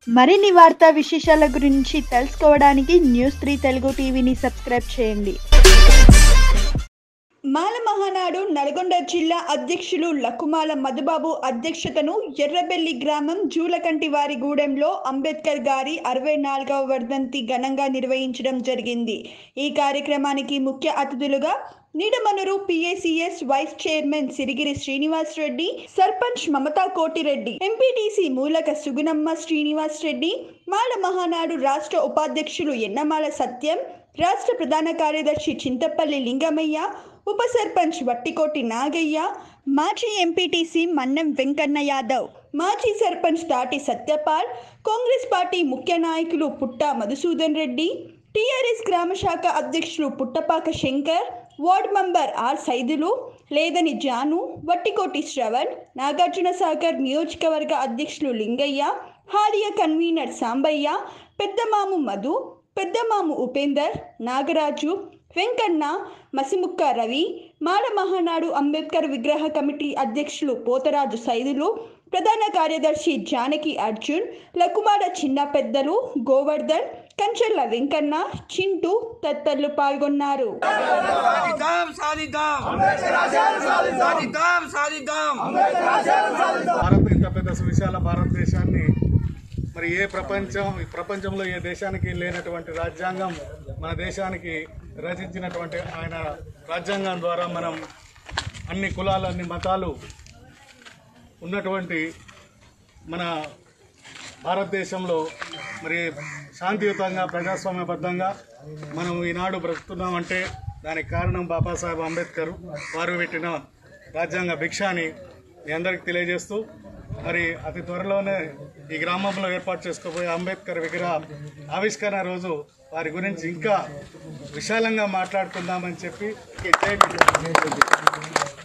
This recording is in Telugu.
మరిన్ని వార్తా విశేషాల గురించి తెలుసుకోవడానికి న్యూస్ త్రీ తెలుగు టీవీని సబ్స్క్రైబ్ చేయండి మాల మహానాడు నల్గొండ జిల్లా అధ్యక్షులు లకుమాల మధుబాబు అధ్యక్షతను ఎర్రబెల్లి గ్రామం జూలకంటి వారి గూడెంలో అంబేద్కర్ గారి అరవై నాలుగవ వర్ధంతి ఘనంగా నిర్వహించడం జరిగింది ఈ కార్యక్రమానికి ముఖ్య అతిథులుగా Nidamanuru PACS vice chairman Sirigiri Srinivas Reddy sarpanch Mamatha Kotireddy MPTC Moolaka Sugunamma Srinivas Reddy Mala Mahanadu రాష్ట్ర ఉపాధ్యక్షులు ఎన్నమాల సత్యం రాష్ట్ర ప్రధాన కార్యదర్శి చింతపల్లి లింగమయ్య ఉప సర్పంచ్ వట్టికోటి నాగయ్య మాజీ ఎంపీటీసీ మన్నం వెంకన్న యాదవ్ మాజీ సర్పంచ్ తాటి సత్యపాల్ కాంగ్రెస్ పార్టీ ముఖ్య నాయకులు పుట్ట మధుసూదన్ రెడ్డి టీఆర్ఎస్ గ్రామ శాఖ అధ్యక్షులు Puttapaka Shankar ward member R Saidulu లేదని జాను వట్టికోటి శ్రవణ్ నాగార్జున సాగర్ నియోజకవర్గ అధ్యక్షులు లింగయ్య హాలియ కన్వీనర్ సాంబయ్య పెద్దమాము మధు పెద్దమాము ఉపేందర్ నాగరాజు వెంకన్న మసిముక్క రవి మాల మహానాడు అంబేద్కర్ విగ్రహ కమిటీ అధ్యక్షులు పోతరాజు సైదులు ప్రధాన కార్యదర్శి జానకి అర్జున్ లకుమార చిన్న పెద్దలు గోవర్ధన్ కంచెల్ల వెంకన్న చింటూ తదితరులు పాల్గొన్నారు సాధిద్దాం సాధిద్దాం సాధిద్దాం సాధిద్దాం భారత్ ఇంత పెద్ద సువిశాల భారతదేశాన్ని మరి ఏ ప్రపంచం ఈ ప్రపంచంలో ఏ దేశానికి లేనటువంటి రాజ్యాంగం మన దేశానికి రచించినటువంటి ఆయన రాజ్యాంగం ద్వారా మనం అన్ని కులాలు అన్ని మతాలు ఉన్నటువంటి మన భారతదేశంలో మరి శాంతియుతంగా ప్రజాస్వామ్యబద్ధంగా మనం ఈనాడు బ్రతుకుతున్నామంటే దానికి కారణం బాబాసాహెబ్ అంబేద్కర్ వారు పెట్టిన రాజ్యాంగ భిక్ష అని మీ అందరికి తెలియజేస్తూ మరి అతి త్వరలోనే ఈ గ్రామంలో ఏర్పాటు చేసుకోబోయే అంబేద్కర్ విగ్రహ ఆవిష్కరణ రోజు వారి గురించి ఇంకా విశాలంగా మాట్లాడుకుందామని చెప్పి జై భీమ్.